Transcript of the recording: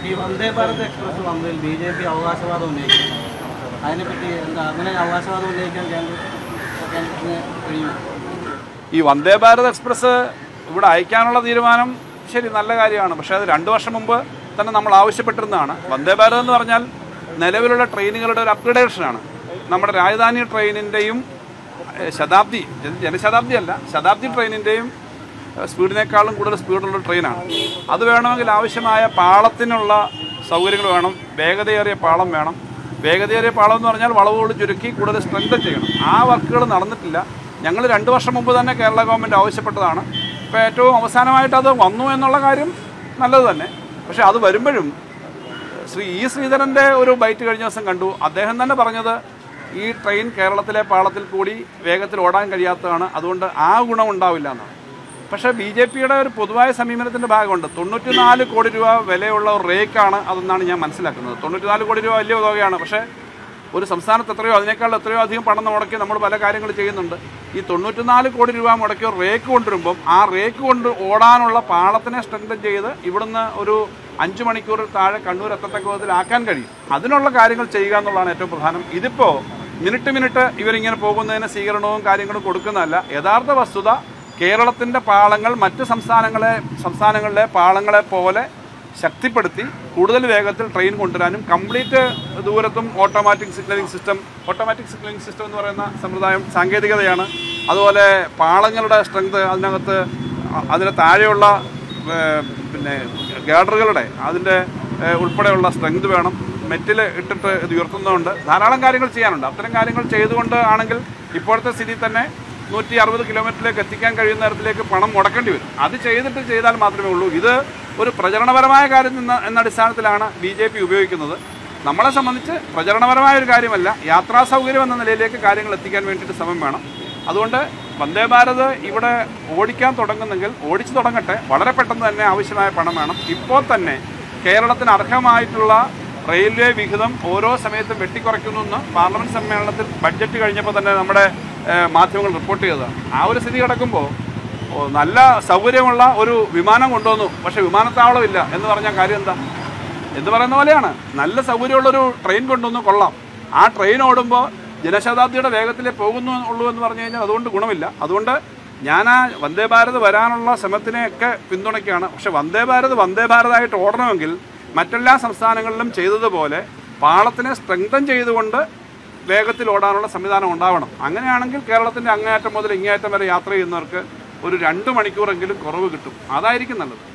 ഈ വന്ദേ ഭാരത് എക്സ്പ്രസ് വന്നതിൽ B J P അവകാശവാദം ഉന്നയിക്കുന്നു അതിനെപ്പറ്റി എന്താ അങ്ങനെ അവകാശവാദം ഉന്നയിക്കാൻ കേന്ദ്ര കേന്ദ്രത്തിന് കഴിയുമോ ഈ വന്ദേ ഭാരത് എക്സ്പ്രസ് ഇവിടെ അയക്കാനുള്ള തീരുമാനം ശരി നല്ല കാര്യമാണ് പക്ഷേ അത് രണ്ട് വർഷം മുമ്പ് തന്നെ നമ്മൾ ആവശ്യപ്പെട്ടിരുന്നതാണ് വന്ദേ ഭാരത് എന്ന് പറഞ്ഞാൽ നിലവിലുള്ള ട്രെയിനുകളുടെ ഒരു അപ്ഗ്രഡേഷനാണ് നമ്മുടെ രാജധാനി ട്രെയിനിൻ്റെയും ഏഹ്, ശതാബ്ദി ജന- ജനശതാബ്ദി അല്ല ശതാബ്ദി ട്രെയിനിൻ്റെയും ഏഹ്, സ്പീഡിനേക്കാളും കൂടുതൽ സ്പീഡുള്ള ട്രെയിനാണ് അത് വേണമെങ്കിൽ ആവശ്യമായ പാളത്തിനുള്ള സൗകര്യങ്ങൾ വേണം വേഗതയേറിയ പാളം വേണം വേഗതയേറിയ പാളം എന്ന് പറഞ്ഞാൽ വളവുകൾ ചുരുക്കി കൂടുതൽ സ്ട്രെങ്ത് ചെയ്യണം ആ വർക്കുകൾ നടന്നിട്ടില്ല ഞങ്ങൾ രണ്ട് വർഷം മുമ്പ് തന്നെ കേരള ഗവൺമെൻറ് ആവശ്യപ്പെട്ടതാണ് ഇപ്പോൾ ഏറ്റവും അവസാനമായിട്ട് അത് വന്നു എന്നുള്ള കാര്യം നല്ലത് തന്നെ പക്ഷേ അത് വരുമ്പോഴും ശ്രീ ഇ ശ്രീധരൻ്റെ ഒരു ബൈറ്റ് കഴിഞ്ഞ ദിവസം കണ്ടു അദ്ദേഹം തന്നെ പറഞ്ഞത് ഈ ട്രെയിൻ കേരളത്തിലെ പാളത്തിൽ കൂടി വേഗത്തിൽ ഓടാൻ കഴിയാത്തതാണ് അതുകൊണ്ട് ആ ഗുണം ഉണ്ടാവില്ല എന്നാണ് പക്ഷേ ബി ജെ പിയുടെ ഒരു പൊതുവായ സമീപനത്തിൻ്റെ ഭാഗമുണ്ട് തൊണ്ണൂറ്റിനാല് കോടി രൂപ വിലയുള്ള ഒരു റേക്കാണ് അതെന്നാണ് ഞാൻ മനസ്സിലാക്കുന്നത് തൊണ്ണൂറ്റിനാല് കോടി രൂപ വലിയ തുകയാണ് പക്ഷേ ഒരു സംസ്ഥാനത്ത് എത്രയോ അതിനേക്കാൾ എത്രയോ അധികം പണം മുടക്കി നമ്മൾ പല കാര്യങ്ങൾ ചെയ്യുന്നുണ്ട് ഈ തൊണ്ണൂറ്റിനാല് കോടി രൂപ മുടക്കി ഒരു റേക്ക് കൊണ്ടുവരുമ്പം ആ റേക്ക് കൊണ്ട് ഓടാനുള്ള പാളത്തിനെ സ്ട്രെങ്തൻ ചെയ്ത് ഇവിടുന്ന് ഒരു അഞ്ച് മണിക്കൂർ താഴെ കണ്ണൂർ എത്തത്തക്ക വിധത്തിലാക്കാൻ കഴിയും അതിനുള്ള കാര്യങ്ങൾ ചെയ്യുക എന്നുള്ളതാണ് ഏറ്റവും പ്രധാനം ഇതിപ്പോൾ മിനിറ്റ് മിനിറ്റ് ഇവരിങ്ങനെ പോകുന്നതിന് സ്വീകരണവും കാര്യങ്ങളും കൊടുക്കുന്നതല്ല യഥാർത്ഥ വസ്തുത കേരളത്തിൻ്റെ പാളങ്ങൾ മറ്റ് സംസ്ഥാനങ്ങളെ സംസ്ഥാനങ്ങളിലെ പാളങ്ങളെ പോലെ ശക്തിപ്പെടുത്തി കൂടുതൽ വേഗത്തിൽ ട്രെയിൻ കൊണ്ടുവരാനും കംപ്ലീറ്റ് ദൂരത്തും automatic signalling system automatic signalling system എന്ന് പറയുന്ന സമ്പ്രദായം സാങ്കേതികതയാണ് അതുപോലെ പാളങ്ങളുടെ സ്ട്രെങ്ത് അതിനകത്ത് അ- അതിന് താഴെയുള്ള ഏർ, പിന്നെ ഗാഡറുകളുടെ അതിൻ്റെ ഏർ, ഉൾപ്പെടെയുള്ള സ്ട്രെങ്ത് വേണം മെറ്റിൽ ഇട്ടിട്ട് ഇത് ഉയർത്തുന്നതുകൊണ്ട് ധാരാളം കാര്യങ്ങൾ ചെയ്യാനുണ്ട് അത്തരം കാര്യങ്ങൾ ചെയ്തുകൊണ്ട് ആണെങ്കിൽ ഇപ്പോഴത്തെ സ്ഥിതി തന്നെ നൂറ്റി അറുപത് കിലോമീറ്ററിലേക്ക് എത്തിക്കാൻ കഴിയുന്ന തരത്തിലേക്ക് പണം മുടക്കേണ്ടി വരും അത് ചെയ്തിട്ട് ചെയ്താൽ മാത്രമേ ഉള്ളൂ ഇത് ഒരു പ്രചരണപരമായ കാര്യം എന്ന എന്ന അടിസ്ഥാനത്തിലാണ് ബി ജെ പി ഉപയോഗിക്കുന്നത് നമ്മളെ സംബന്ധിച്ച് പ്രചരണപരമായ ഒരു കാര്യമല്ല യാത്രാ സൗകര്യം എന്ന നിലയിലേക്ക് കാര്യങ്ങൾ എത്തിക്കാൻ വേണ്ടിയിട്ട് ശ്രമം വേണം അതുകൊണ്ട് വന്ദേ ഭാരത് ഇവിടെ ഓടിക്കാൻ തുടങ്ങുന്നെങ്കിൽ ഓടിച്ചു തുടങ്ങട്ടെ വളരെ പെട്ടെന്ന് തന്നെ ആവശ്യമായ പണം വേണം ഇപ്പോൾ തന്നെ കേരളത്തിന് അർഹമായിട്ടുള്ള റെയിൽവേ വിഹിതം ഓരോ സമയത്തും വെട്ടിക്കുറയ്ക്കുന്നു എന്ന് പാർലമെന്റ് സമ്മേളനത്തിൽ ബഡ്ജറ്റ് കഴിഞ്ഞപ്പോൾ തന്നെ നമ്മുടെ ഏഹ്, മാധ്യമങ്ങൾ റിപ്പോർട്ട് ചെയ്തതാണ് ആ ഒരു സ്ഥിതി കിടക്കുമ്പോൾ ഓ, നല്ല സൗകര്യമുള്ള ഒരു വിമാനം കൊണ്ടുവന്നു പക്ഷേ വിമാനത്താവളം ഇല്ല എന്ന് പറഞ്ഞാൽ കാര്യം എന്താ എന്ന് പറയുന്ന പോലെയാണ് നല്ല സൗകര്യമുള്ളൊരു ട്രെയിൻ കൊണ്ടുവന്ന് കൊള്ളാം ആ ട്രെയിൻ ഓടുമ്പോൾ ജനശതാബ്ദിയുടെ വേഗത്തിലേ പോകുന്നു ഉള്ളൂ എന്ന് പറഞ്ഞു കഴിഞ്ഞാൽ അതുകൊണ്ട് ഗുണമില്ല അതുകൊണ്ട് ഞാൻ ആ വന്ദേ ഭാരത് വരാനുള്ള ശ്രമത്തിനെയൊക്കെ പിന്തുണയ്ക്കുകയാണ് പക്ഷെ വന്ദേ ഭാരത് വന്ദേ ഭാരതായിട്ട് ഓടണമെങ്കിൽ മറ്റെല്ലാ സംസ്ഥാനങ്ങളിലും ചെയ്തതുപോലെ പാളത്തിനെ സ്ട്രെങ്തൻ ചെയ്തുകൊണ്ട് വേഗത്തിൽ ഓടാനുള്ള സംവിധാനം ഉണ്ടാവണം അങ്ങനെയാണെങ്കിൽ കേരളത്തിൻ്റെ അങ്ങേയറ്റം മുതൽ ഇങ്ങേയറ്റം വരെ യാത്ര ചെയ്യുന്നവർക്ക് ഒരു രണ്ട് മണിക്കൂറെങ്കിലും കുറവ് കിട്ടും അതായിരിക്കും നല്ലത്